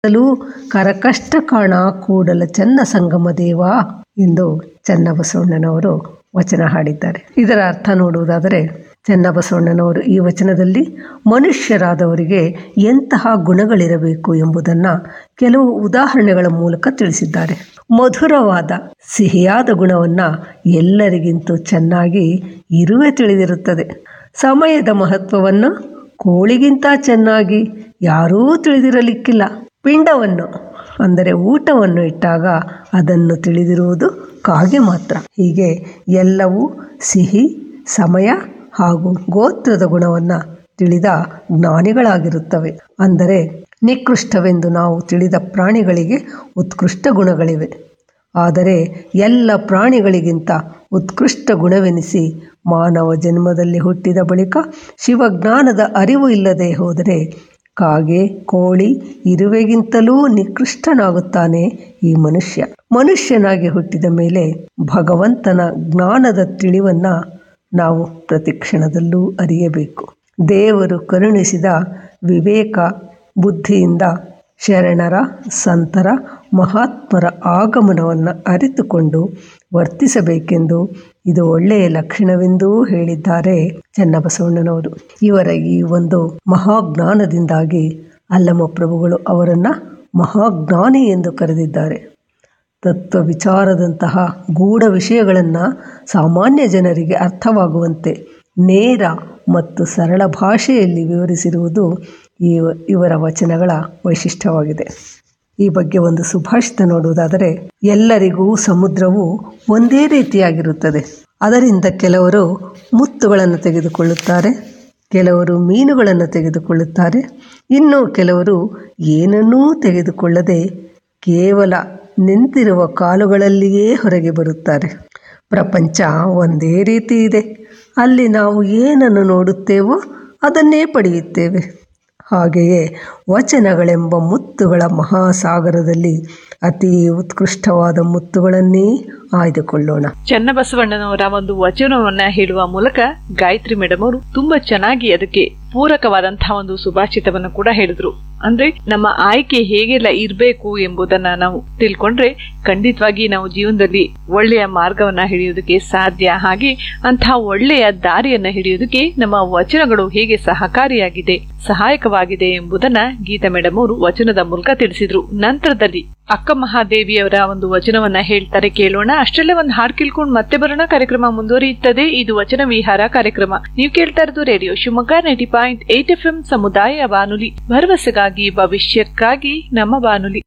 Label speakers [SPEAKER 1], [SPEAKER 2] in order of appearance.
[SPEAKER 1] ಲು ಕರಕಷ್ಟ ಕಾಣ ಕೂಡಲ ಚನ್ನ ಸಂಗಮ ದೇವ ಎಂದು ಚನ್ನಬಸವಣ್ಣನವರು ವಚನ ಹಾಡಿದ್ದಾರೆ ಇದರ ಅರ್ಥ ನೋಡುವುದಾದರೆ ಚನ್ನಬಸವಣ್ಣನವರು ಈ ವಚನದಲ್ಲಿ ಮನುಷ್ಯರಾದವರಿಗೆ ಎಂತಹ ಗುಣಗಳಿರಬೇಕು ಎಂಬುದನ್ನು ಕೆಲವು ಉದಾಹರಣೆಗಳ ಮೂಲಕ ತಿಳಿಸಿದ್ದಾರೆ ಮಧುರವಾದ ಸಿಹಿಯಾದ ಗುಣವನ್ನು ಎಲ್ಲರಿಗಿಂತ ಚೆನ್ನಾಗಿ ಇರುವೆ ತಿಳಿದಿರುತ್ತದೆ ಸಮಯದ ಮಹತ್ವವನ್ನು ಕೋಳಿಗಿಂತ ಚೆನ್ನಾಗಿ ಯಾರೂ ತಿಳಿದಿರಲಿಕ್ಕಿಲ್ಲ ಪಿಂಡವನ್ನು ಅಂದರೆ ಊಟವನ್ನು ಇಟ್ಟಾಗ ಅದನ್ನು ತಿಳಿದಿರುವುದು ಕಾಗೆ ಮಾತ್ರ ಹೀಗೆ ಎಲ್ಲವೂ ಸಿಹಿ ಸಮಯ ಹಾಗೂ ಗೋತ್ರದ ಗುಣವನ್ನು ತಿಳಿದ ಜ್ಞಾನಿಗಳಾಗಿರುತ್ತವೆ ಅಂದರೆ ನಿಕೃಷ್ಟವೆಂದು ನಾವು ತಿಳಿದ ಪ್ರಾಣಿಗಳಿಗೆ ಉತ್ಕೃಷ್ಟ ಗುಣಗಳಿವೆ ಆದರೆ ಎಲ್ಲ ಪ್ರಾಣಿಗಳಿಗಿಂತ ಉತ್ಕೃಷ್ಟ ಗುಣವೆನಿಸಿ ಮಾನವ ಜನ್ಮದಲ್ಲಿ ಹುಟ್ಟಿದ ಬಳಿಕ ಶಿವಜ್ಞಾನದ ಅರಿವು ಇಲ್ಲದೆ ಹೋದರೆ ಕಾಗೆ ಕೋಳಿ ಇರುವೆಗಿಂತಲೂ ನಿಕೃಷ್ಟನಾಗುತ್ತಾನೆ ಈ ಮನುಷ್ಯ ಮನುಷ್ಯನಾಗಿ ಹುಟ್ಟಿದ ಮೇಲೆ ಭಗವಂತನ ಜ್ಞಾನದ ತಿಳಿವನ್ನು ನಾವು ಪ್ರತಿಕ್ಷಣದಲ್ಲೂ ಅರಿಯಬೇಕು ದೇವರು ಕರುಣಿಸಿದ ವಿವೇಕ ಬುದ್ಧಿಯಿಂದ ಶರಣರ ಸಂತರ ಮಹಾತ್ಮರ ಆಗಮನವನ್ನು ಅರಿತುಕೊಂಡು ವರ್ತಿಸಬೇಕೆಂದು ಇದು ಒಳ್ಳೆಯ ಲಕ್ಷಣವೆಂದೂ ಹೇಳಿದ್ದಾರೆ ಚನ್ನಬಸವಣ್ಣನವರು ಇವರ ಈ ಒಂದು ಮಹಾಜ್ಞಾನದಿಂದಾಗಿ ಅಲ್ಲಮ ಪ್ರಭುಗಳು ಅವರನ್ನು ಮಹಾಜ್ಞಾನಿ ಎಂದು ಕರೆದಿದ್ದಾರೆ ತತ್ವ ವಿಚಾರದಂತಹ ಗೂಢ ವಿಷಯಗಳನ್ನು ಸಾಮಾನ್ಯ ಜನರಿಗೆ ಅರ್ಥವಾಗುವಂತೆ ನೇರ ಮತ್ತು ಸರಳ ಭಾಷೆಯಲ್ಲಿ ವಿವರಿಸಿರುವುದು ಈ ಇವರ ವಚನಗಳ ವೈಶಿಷ್ಟ್ಯವಾಗಿದೆ ಈ ಬಗ್ಗೆ ಒಂದು ಸುಭಾಷಿತ ನೋಡುವುದಾದರೆ ಎಲ್ಲರಿಗೂ ಸಮುದ್ರವು ಒಂದೇ ರೀತಿಯಾಗಿರುತ್ತದೆ ಅದರಿಂದ ಕೆಲವರು ಮುತ್ತುಗಳನ್ನು ತೆಗೆದುಕೊಳ್ಳುತ್ತಾರೆ ಕೆಲವರು ಮೀನುಗಳನ್ನು ತೆಗೆದುಕೊಳ್ಳುತ್ತಾರೆ ಇನ್ನು ಕೆಲವರು ಏನನ್ನೂ ತೆಗೆದುಕೊಳ್ಳದೆ ಕೇವಲ ನಿಂತಿರುವ ಕಾಲುಗಳಲ್ಲಿಯೇ ಹೊರಗೆ ಬರುತ್ತಾರೆ ಪ್ರಪಂಚ ಒಂದೇ ರೀತಿ ಇದೆ ಅಲ್ಲಿ ನಾವು ಏನನ್ನು ನೋಡುತ್ತೇವೋ ಅದನ್ನೇ ಪಡೆಯುತ್ತೇವೆ ಹಾಗೆಯೇ ವಚನಗಳೆಂಬ ಮುತ್ತುಗಳ ಮಹಾಸಾಗರದಲ್ಲಿ ಅತಿ ಉತ್ಕೃಷ್ಟವಾದ ಮುತ್ತುಗಳನ್ನೇ ಆಯ್ದುಕೊಳ್ಳೋಣ
[SPEAKER 2] ಚನ್ನಬಸವಣ್ಣನವರ ಒಂದು ವಚನವನ್ನ ಹೇಳುವ ಮೂಲಕ ಗಾಯತ್ರಿ ಮೇಡಮ್ ಅವರು ತುಂಬಾ ಚೆನ್ನಾಗಿ ಅದಕ್ಕೆ ಪೂರಕವಾದಂತಹ ಒಂದು ಸುಭಾಷಿತವನ್ನು ಕೂಡ ಹೇಳಿದ್ರು ಅಂದ್ರೆ ನಮ್ಮ ಆಯ್ಕೆ ಹೇಗೆಲ್ಲ ಇರಬೇಕು ಎಂಬುದನ್ನ ನಾವು ತಿಳ್ಕೊಂಡ್ರೆ ಖಂಡಿತವಾಗಿ ನಾವು ಜೀವನದಲ್ಲಿ ಒಳ್ಳೆಯ ಮಾರ್ಗವನ್ನ ಹಿಡಿಯೋದಕ್ಕೆ ಸಾಧ್ಯ ಹಾಗೆ ಅಂತಹ ಒಳ್ಳೆಯ ದಾರಿಯನ್ನ ಹಿಡಿಯೋದಕ್ಕೆ ನಮ್ಮ ವಚನಗಳು ಹೇಗೆ ಸಹಕಾರಿಯಾಗಿದೆ ಸಹಾಯಕವಾಗಿದೆ ಎಂಬುದನ್ನ ಗೀತಾ ಮೇಡಮ್ ಅವರು ವಚನದ ಮೂಲಕ ತಿಳಿಸಿದ್ರು ನಂತರದಲ್ಲಿ ಅಕ್ಕ ಮಹಾದೇವಿಯವರ ಒಂದು ವಚನವನ್ನ ಹೇಳ್ತಾರೆ ಕೇಳೋಣ ಅಷ್ಟರಲ್ಲೇ ಒಂದು ಹಾಡು ಕೇಳ್ಕೊಂಡು ಮತ್ತೆ ಬರೋಣ ಕಾರ್ಯಕ್ರಮ ಮುಂದುವರಿಯುತ್ತದೆ ಇದು ವಚನ ವಿಹಾರ ಕಾರ್ಯಕ್ರಮ ನೀವು ಕೇಳ್ತಾ ಇರೋದು radio Shivamogga ninety point eight F M ಸಮುದಾಯ ಬಾನುಲಿ ಭರವಸೆಗಾಗಿ ಭವಿಷ್ಯಕ್ಕಾಗಿ ನಮ್ಮ ಬಾನುಲಿ